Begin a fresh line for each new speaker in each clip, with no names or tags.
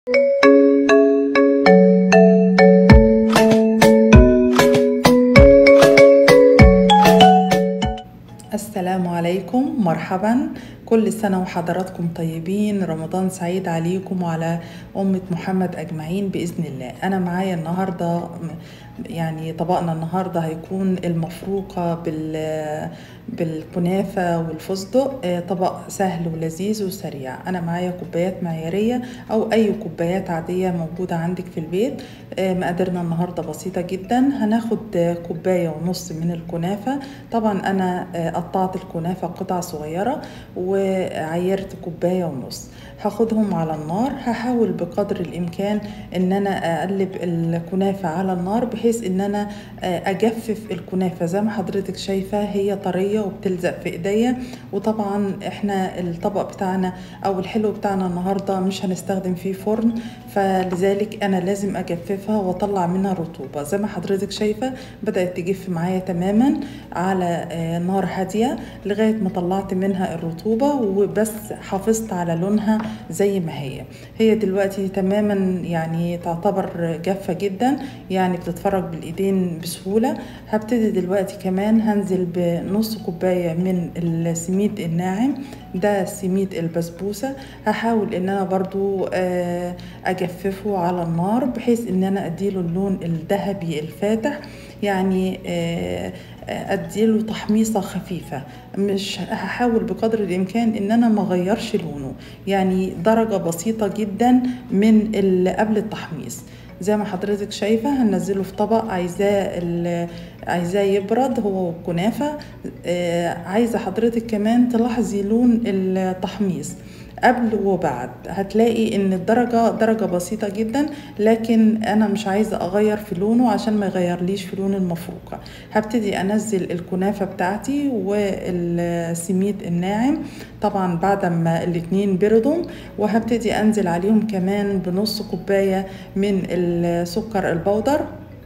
السلام عليكم مرحبا كل سنة وحضراتكم طيبين رمضان سعيد عليكم وعلى أمة محمد أجمعين بإذن الله أنا معايا النهاردة يعني طبقنا النهاردة هيكون المفروقة بال بالكنافة والفستق آه، طبق سهل ولذيذ وسريع أنا معايا كوبايات معيارية أو أي كوبايات عادية موجودة عندك في البيت آه، مقاديرنا النهاردة بسيطة جدا هناخد آه، كوباية ونص من الكنافة طبعا أنا آه، قطعت الكنافة قطع صغيرة وعيرت كوباية ونص هاخدهم على النار هحاول بقدر الامكان ان انا اقلب الكنافه على النار بحيث ان انا اجفف الكنافه زي ما حضرتك شايفه هي طريه وبتلزق في ايديا وطبعا احنا الطبق بتاعنا او الحلو بتاعنا النهارده مش هنستخدم فيه فرن فلذلك انا لازم اجففها واطلع منها رطوبه زي ما حضرتك شايفه بدات تجف معايا تماما على نار هاديه لغايه ما طلعت منها الرطوبه وبس حافظت على لونها زي ما هي هي دلوقتي تماما يعني تعتبر جافة جدا يعني بتتفرج بالايدين بسهولة هبتدي دلوقتي كمان هنزل بنص كوباية من السميد الناعم ده سميد البسبوسة هحاول ان انا برضو اجففه على النار بحيث ان انا اديله اللون الذهبي الفاتح يعني اديله تحميصه خفيفه مش هحاول بقدر الامكان ان انا ما اغيرش لونه يعني درجه بسيطه جدا من اللي قبل التحميص زي ما حضرتك شايفة هنزله في طبق عايزاه عايزاه يبرد هو والكنافة عايزة حضرتك كمان تلاحظي لون التحميص قبل وبعد هتلاقي ان الدرجة درجة بسيطة جدا لكن انا مش عايزة اغير في لونه عشان ما يغيرليش في لون المفروقة هبتدي انزل الكنافة بتاعتي والسميد الناعم طبعا بعد ما الاتنين بردوا وهبتدي انزل عليهم كمان بنص كوباية من السكر البودر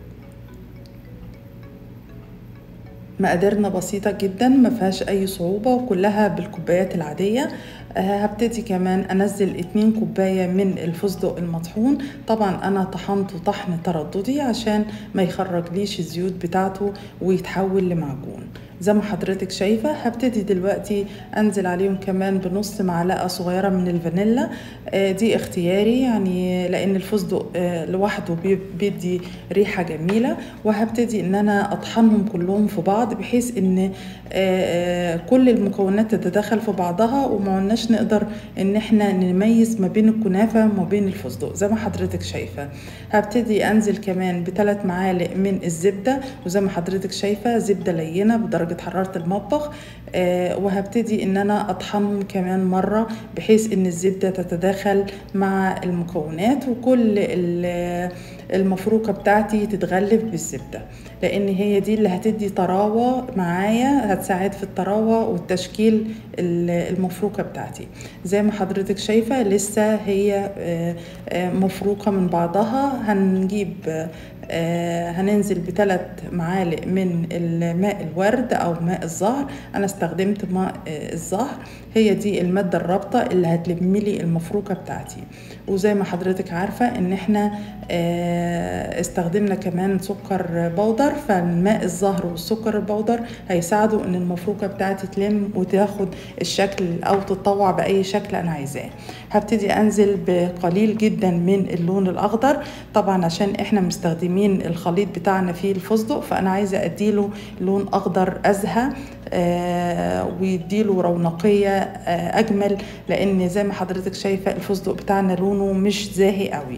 مقاديرنا بسيطة جدا ما فيهاش أي صعوبة وكلها بالكوبايات العادية هبتدي كمان انزل اتنين كوباية من الفستق المطحون طبعا انا طحنته طحن ترددي عشان ما يخرجليش الزيوت بتاعته ويتحول لمعجون زي ما حضرتك شايفة هبتدي دلوقتي انزل عليهم كمان بنص معلقة صغيرة من الفانيلا دي اختياري يعني لان الفستق لوحده بيدي ريحة جميلة وهبتدي ان انا اطحنهم كلهم في بعض بحيث ان كل المكونات تتداخل في بعضها وما عدناش نقدر ان احنا نميز ما بين الكنافة وما بين الفستق زي ما حضرتك شايفة هبتدي انزل كمان بثلاث معالق من الزبدة وزي ما حضرتك شايفة زبدة لينة بدرجة حرارة المطبخ آه وهبتدي ان انا اطحنهم كمان مرة بحيث ان الزبدة تتداخل مع المكونات وكل المفروكة بتاعتي تتغلف بالزبدة لان هي دي اللي هتدي طراوة معايا هتساعد في الطراوة والتشكيل المفروكة بتاعتي زي ما حضرتك شايفة لسه هي مفروكة من بعضها هنجيب آه هننزل بثلاث معالق من الماء الورد او ماء الزهر انا استخدمت ماء آه الزهر هي دي الماده الرابطه اللي هتلم لي المفروكه بتاعتي وزي ما حضرتك عارفه ان احنا آه استخدمنا كمان سكر بودر فالماء الزهر والسكر البودر هيساعدوا ان المفروكه بتاعتي تلم وتاخد الشكل او تتطوع باي شكل انا عايزاه هبتدي انزل بقليل جدا من اللون الاخضر طبعا عشان احنا مستخدمين الخليط بتاعنا فيه الفستق فانا عايزه اديله لون اخضر ازهى آه ويديله رونقيه آه اجمل لان زي ما حضرتك شايفه الفستق بتاعنا لونه مش زاهي قوي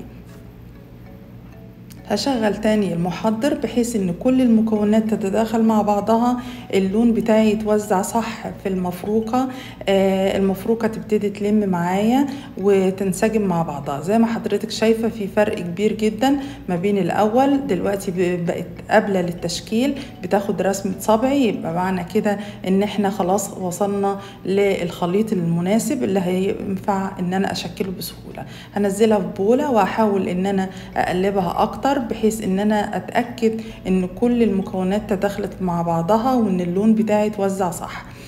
هشغل تاني المحضر بحيث ان كل المكونات تتداخل مع بعضها اللون بتاعي يتوزع صح في المفروكة آه المفروكة تبتدي تلم معايا وتنسجم مع بعضها زي ما حضرتك شايفة في فرق كبير جدا ما بين الاول دلوقتي بقت قابلة للتشكيل بتاخد رسمة صبعي يبقى معنى كده ان احنا خلاص وصلنا للخليط المناسب اللي هينفع ان انا اشكله بسهولة هنزلها في بولة واحاول ان انا اقلبها اكتر بحيث ان انا اتاكد ان كل المكونات تداخلت مع بعضها وان اللون بتاعي اتوزع صح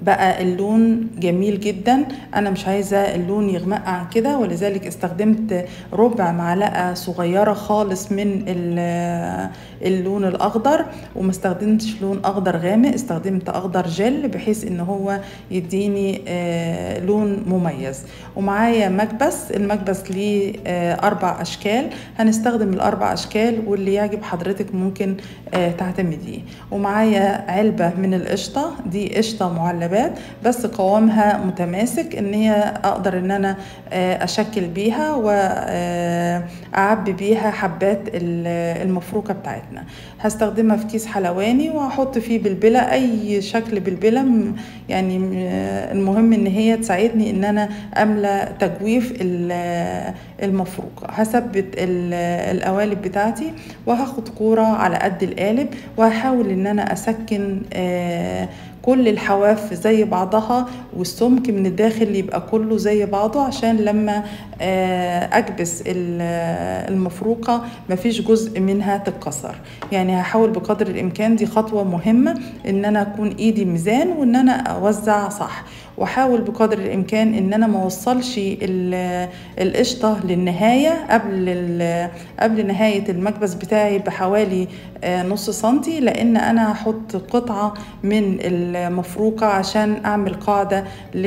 بقى اللون جميل جدا انا مش عايزه اللون يغمق عن كده ولذلك استخدمت ربع معلقه صغيره خالص من اللون الاخضر وما استخدمتش لون اخضر غامق استخدمت اخضر جل بحيث ان هو يديني لون مميز ومعايا مكبس المكبس ليه اربع اشكال هنستخدم الاربع اشكال واللي يعجب حضرتك ممكن تعتمديه ومعايا علبه من القشطه دي قشطه معلبات بس قوامها متماسك ان هي اقدر ان انا اشكل بيها واعبي بيها حبات المفروكه بتاعتنا هستخدمها في كيس حلواني وهحط فيه بلبله اي شكل بلبله يعني المهم ان هي تساعدني ان انا املى تجويف المفروكه هثبت القوالب بتاعتي وهاخد كوره على قد القالب وهحاول ان انا اسكن كل الحواف زي بعضها والسمك من الداخل يبقى كله زي بعضه عشان لما اكبس المفروقه مفيش جزء منها تتكسر يعني هحاول بقدر الامكان دي خطوه مهمه ان انا اكون ايدي ميزان وان انا اوزع صح واحاول بقدر الامكان ان انا ما اوصلش القشطه للنهايه قبل قبل نهايه المكبس بتاعي بحوالي نص سنتي لان انا هحط قطعه من المفروقه عشان اعمل قاعده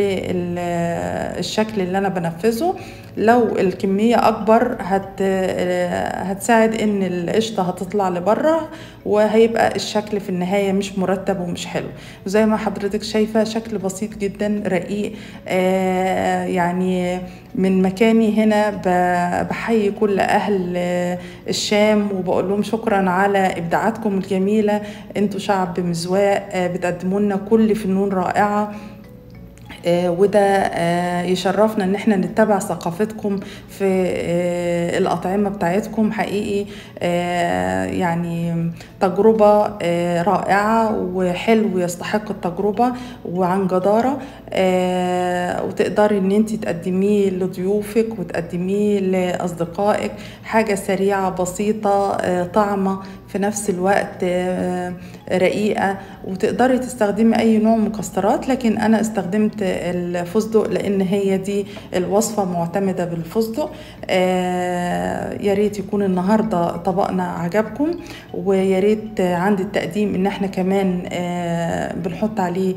للشكل اللي انا بنفذه لو الكمية أكبر هت هتساعد إن القشطة هتطلع لبره وهيبقى الشكل في النهاية مش مرتب ومش حلو وزي ما حضرتك شايفة شكل بسيط جدا رقيق آه يعني من مكاني هنا بحيي كل أهل الشام وبقول لهم شكرا على إبداعاتكم الجميلة انتوا شعب مزواق بتقدموا لنا كل فنون رائعة آه وده آه يشرفنا ان احنا نتبع ثقافتكم في آه الاطعمه بتاعتكم حقيقي يعني تجربه رائعه وحلو يستحق التجربه وعن جداره وتقدري ان انت تقدميه لضيوفك وتقدميه لاصدقائك حاجه سريعه بسيطه طعمه في نفس الوقت رقيقه وتقدري تستخدمي اي نوع مكسرات لكن انا استخدمت الفستق لان هي دي الوصفه معتمده بالفستق يا ريت يكون النهارده طبقنا عجبكم ويا ريت عند التقديم ان احنا كمان بنحط عليه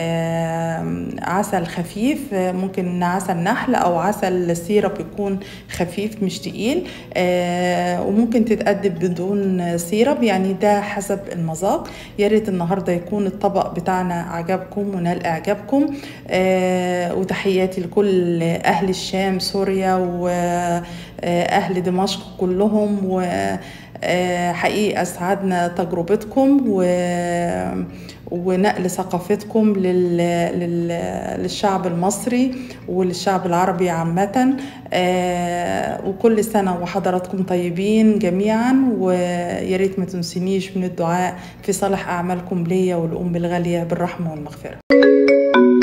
عسل خفيف ممكن عسل نحل او عسل سيرب يكون خفيف مش تقيل وممكن تتقدم بدون سيرب يعني ده حسب المذاق يا ريت النهارده يكون الطبق بتاعنا عجبكم ونال اعجابكم وتحياتي لكل اهل الشام سوريا واهل دمشق كلهم و حقيقي أسعدنا تجربتكم و... ونقل ثقافتكم لل... لل... للشعب المصري وللشعب العربي عامة وكل سنة وحضراتكم طيبين جميعا ويا ريت ما تنسونيش من الدعاء في صالح أعمالكم ليا والأم الغالية بالرحمة والمغفرة